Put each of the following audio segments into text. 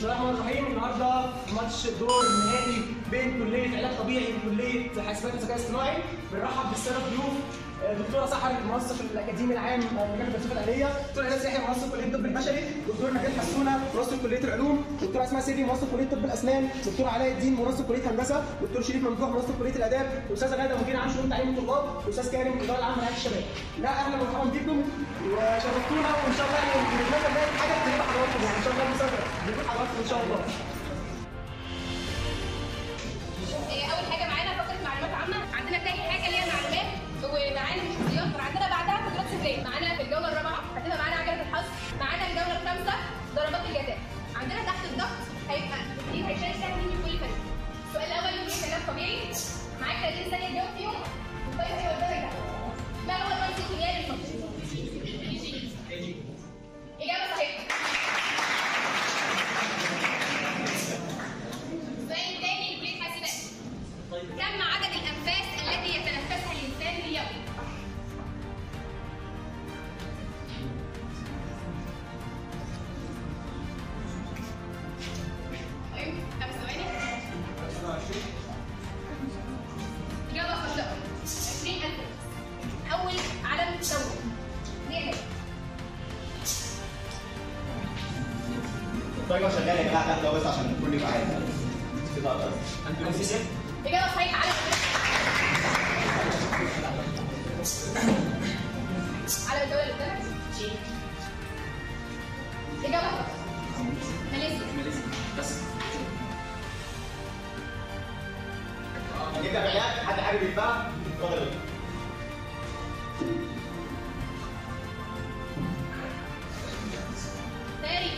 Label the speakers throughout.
Speaker 1: بسم الله الرحمن الرحيم النهارده ماتش الدور النهائي بين كليه علاج طبيعي وكليه حاسبات وذكاء اصطناعي بنرحب بالساده الضيوف آه، دكتوره سحر المنسق الاكاديمي العام لجنه الفلسفه الاليه دكتور ايناس يحيى منسق كليه الطب البشري دكتور نجاح حسونه منسق كليه العلوم دكتور اسماء سيدي منسق كليه طب الاسنان دكتور علاء الدين منسق كليه هندسه دكتور شريف ممدوح منسق كليه الاداب استاذه غاده مدير عام شؤون تعليم الطلاب استاذ كارم الاداره العامه لرعايه الشباب لا اهلا ومرحبا بكم وشرفتونا وان شاء الله يعني بنتمنى نلاقي حاجه تجيب حضراتكم يعني ان شاء الله مسافره نجيب حضراتكم ان شاء الله
Speaker 2: إيه، اول حاجه معانا فقره معلومات عامه عندنا تاني حاجه اللي هي معلومات ومعانا شخصيات وعندنا بعدها قدرات سريه معانا في الجوله الرابعه هتبقى معانا عجله الحظ معانا الجوله الخامسه ضربات الجزاء عندنا تحت الضغط هيبقى الاثنين هيشارك سهم مين في كل فريق السؤال الاول يقول كلام طبيعي معاك 30 ثانيه تجاوب فيهم والطريقه هي قدامك ده ما هو الرمز الكيميائي للمخ اجابه صحيحه السؤال الثاني لكليه حاسبات كم عدد الأنفاس التي يتنفسها الإنسان في اليوم؟ طيب خمس ثواني إجابة خاطئة 20000 أول علم دولة ليه
Speaker 3: الطريقه شغاله يا جماعه تحت بس عشان الكل يبقى عارف كده خلاص.
Speaker 2: إجابة صحيحة علم علم الدولة اللي قدامك إجابة خاطئة ماليزيا
Speaker 3: نبدا بعلاج حد حابب يتباع اتفضل
Speaker 2: تاريخ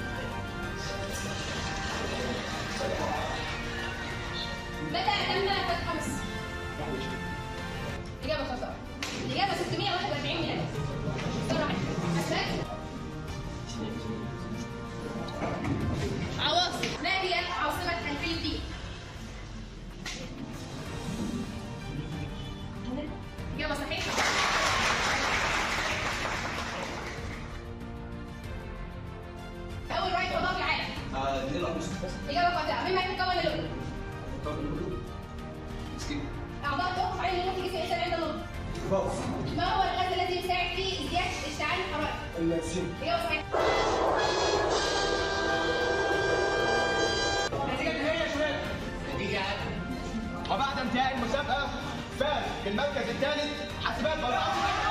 Speaker 2: متى اعتمنا فتح مصر؟ إجابة خاطئة. الإجابة 641 ميلادي. بسرعة. أسماء؟ عواصم. ما هي عاصمة الفلبين؟ إجابة صحيحة. أول رائد فضاء في العالم.
Speaker 3: نيل ارمسترونج
Speaker 2: إجابة خاطئة. مما يتكون الأم؟ أعضاء توقف عليه نمو في جسم الإنسان عند النضج. ما هو الغاز الذي يساعد في زيادة اشتعال الحرارة؟
Speaker 1: السين
Speaker 2: إجابة صحيحة.
Speaker 1: النتيجه النهائيه يا شباب
Speaker 3: وبعد انتهاء المسابقه فاز بالمركز الثالث حاسبات براسي